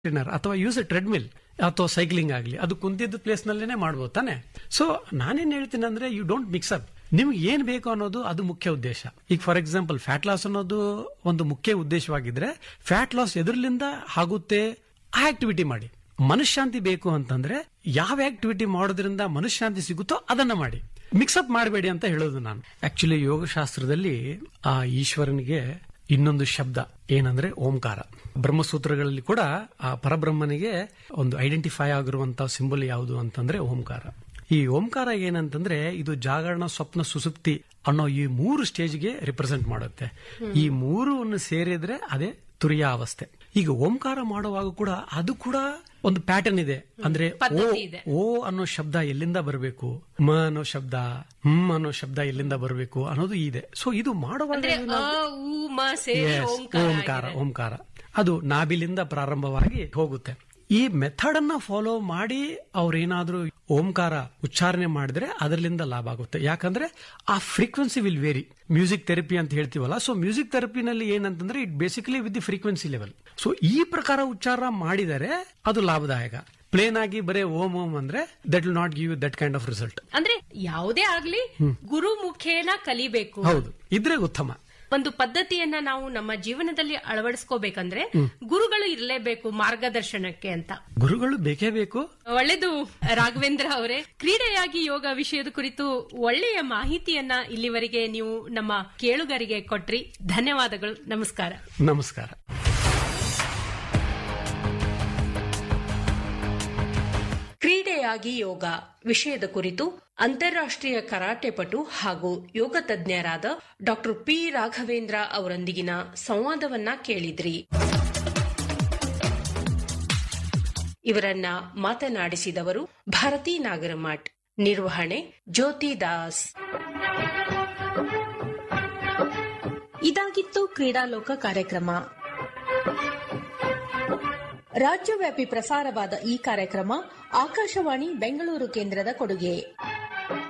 Trainer ಅಥವಾ use a treadmill ಅಥವಾ cycling ಆಗಲಿ ಅದು ಕುಂತಿದ್ದ ಪ್ಲೇಸ್ ನಲ್ಲೇನೆ ಮಾಡ್ಬೋದು ತಾನೆ ಸೊ ನಾನೇನ್ ಹೇಳ್ತೀನಿ ಅಂದ್ರೆ ಯು ಡೋಂಟ್ ಮಿಕ್ಸ್ ಅಪ್ ನಿಮ್ಗೆ ಏನ್ ಬೇಕು ಅನ್ನೋದು ಅದು ಮುಖ್ಯ ಉದ್ದೇಶ ಈಗ ಫಾರ್ ಎಕ್ಸಾಂಪಲ್ ಫ್ಯಾಟ್ ಲಾಸ್ ಅನ್ನೋದು ಒಂದು ಮುಖ್ಯ ಉದ್ದೇಶವಾಗಿದ್ರೆ ಫ್ಯಾಟ್ ಲಾಸ್ ಎದುರ್ಲಿಂದ ಆಗುತ್ತೆ ಆ ಆಕ್ಟಿವಿಟಿ ಮಾಡಿ ಮನಃಶಾಂತಿ ಬೇಕು ಅಂತಂದ್ರೆ ಯಾವ ಆಕ್ಟಿವಿಟಿ ಮಾಡೋದ್ರಿಂದ ಮನಃಶಾಂತಿ ಸಿಗುತ್ತೋ ಅದನ್ನ ಮಾಡಿ ಮಿಕ್ಸಪ್ ಮಾಡಬೇಡಿ ಅಂತ ಹೇಳೋದು ನಾನು ಆಕ್ಚುಲಿ ಯೋಗಶಾಸ್ತ್ರದಲ್ಲಿ ಆ ಈಶ್ವರನಿಗೆ ಇನ್ನೊಂದು ಶಬ್ದ ಏನಂದ್ರೆ ಓಂಕಾರ ಬ್ರಹ್ಮಸೂತ್ರಗಳಲ್ಲಿ ಕೂಡ ಆ ಪರಬ್ರಹ್ಮನಿಗೆ ಒಂದು ಐಡೆಂಟಿಫೈ ಆಗಿರುವಂತಹ ಸಿಂಬಲ್ ಯಾವುದು ಅಂತಂದ್ರೆ ಓಂಕಾರ ಈ ಓಂಕಾರ ಏನಂತಂದ್ರೆ ಇದು ಜಾಗರಣ ಸ್ವಪ್ನ ಸುಸುಪ್ತಿ ಅನ್ನೋ ಈ ಮೂರು ಸ್ಟೇಜ್ಗೆ ರಿಪ್ರೆಸೆಂಟ್ ಮಾಡುತ್ತೆ ಈ ಮೂರು ಸೇರಿದ್ರೆ ಅದೇ ತುರಿಯ ಅವಸ್ಥೆ ಈಗ ಓಂಕಾರ ಮಾಡುವಾಗ ಕೂಡ ಅದು ಕೂಡ ಒಂದು ಪ್ಯಾಟರ್ನ್ ಇದೆ ಅಂದ್ರೆ ಓ ಪದ್ಧತಿ ಇದೆ. ಓ ಅನ್ನೋ ಶಬ್ದ ಎಲ್ಲಿಂದ ಬರಬೇಕು ಮ ಅನ್ನೋ ಶಬ್ದ ಹ್ಮ್ ಅನ್ನೋ ಶಬ್ದ ಎಲ್ಲಿಂದ ಬರಬೇಕು ಅನ್ನೋದು ಇದೆ ಸೊ ಇದು ಮಾಡುವಾಗ ಅಂದ್ರೆ ಏನು ಅ ಉ ಮ ಸೇರಿ Yes, ಓಂಕಾರ ಓಂಕಾರ ಆಗಿದೆ. ಓಂಕಾರ ಅದು ನಾಭಿಲಿಂದ ಪ್ರಾರಂಭವಾಗಿ ಹೋಗುತ್ತೆ ಈ ಮೆಥಡ್ ಅನ್ನ ಫಾಲೋ ಮಾಡಿ ಅವ್ರೇನಾದ್ರೂ ಓಂಕಾರ ಉಚ್ಚಾರಣೆ ಮಾಡಿದ್ರೆ ಅದರಿಂದ ಲಾಭ ಆಗುತ್ತೆ ಯಾಕಂದ್ರೆ ಆ frequency will vary music therapy ಅಂತ ಹೇಳ್ತೀವಲ್ಲ ಸೊ ಮ್ಯೂಸಿಕ್ ಥೆರಪಿನಲ್ಲಿ ಏನಂತಂದ್ರೆ it basically with the frequency level so ಈ ಪ್ರಕಾರ ಉಚ್ಚಾರ ಮಾಡಿದರೆ ಅದು ಲಾಭದಾಯಕ ಪ್ಲೇನ್ ಆಗಿ ಬರೇ ಓಂ ಓಂ ಅಂದ್ರೆ that will not give that kind of result ಅಂದ್ರೆ ಯಾವುದೇ ಆಗ್ಲಿ ಗುರು ಮುಖೇನ ಕಲಿಬೇಕು ಹೌದು ಇದ್ರೆ ಉತ್ತಮ ಒಂದು ಪದ್ಧತಿಯನ್ನ ನಾವು ನಮ್ಮ ಜೀವನದಲ್ಲಿ ಅಳವಡಿಸ್ಕೋಬೇಕಂದ್ರೆ ಗುರುಗಳು ಇರಲೇಬೇಕು ಮಾರ್ಗದರ್ಶನಕ್ಕೆ ಅಂತ ಗುರುಗಳು ಬೇಕೇ ಬೇಕು ಒಳ್ಳೆದು ರಾಘವೇಂದ್ರ ಅವರೇ ಕ್ರೀಡೆಯಾಗಿ ಯೋಗ ವಿಷಯದ ಕುರಿತು ಒಳ್ಳೆಯ ಮಾಹಿತಿಯನ್ನ ಇಲ್ಲಿವರೆಗೆ ನೀವು ನಮ್ಮ ಕೇಳುಗರಿಗೆ ಕೊಟ್ರಿ ಧನ್ಯವಾದಗಳು ನಮಸ್ಕಾರ ನಮಸ್ಕಾರ ಕ್ರೀಡೆಯಾಗಿ ಯೋಗ ವಿಷಯದ ಕುರಿತು ಅಂತಾರಾಷ್ಟ್ರೀಯ ಕರಾಟೆ ಪಟು ಹಾಗೂ ಯೋಗ ತಜ್ಞರಾದ ಡಾಕ್ಟರ್ ಪಿ ರಾಘವೇಂದ್ರ ಅವರೊಂದಿಗಿನ ಸಂವಾದವನ್ನ ಕೇಳಿದ್ರಿ ಇವರನ್ನ ಮಾತನಾಡಿಸಿದವರು ಭಾರತಿ ನಾಗರಮಠ್ ನಿರ್ವಹಣೆ ಜ್ಯೋತಿ ದಾಸ್ ಇದಾಗಿತ್ತು ಕ್ರೀಡಾಲೋಕ ಕಾರ್ಯಕ್ರಮ ರಾಜ್ಯವ್ಯಾಪಿ ಪ್ರಸಾರವಾದ ಈ ಕಾರ್ಯಕ್ರಮ ಆಕಾಶವಾಣಿ ಬೆಂಗಳೂರು ಕೇಂದ್ರದ ಕೊಡುಗೆ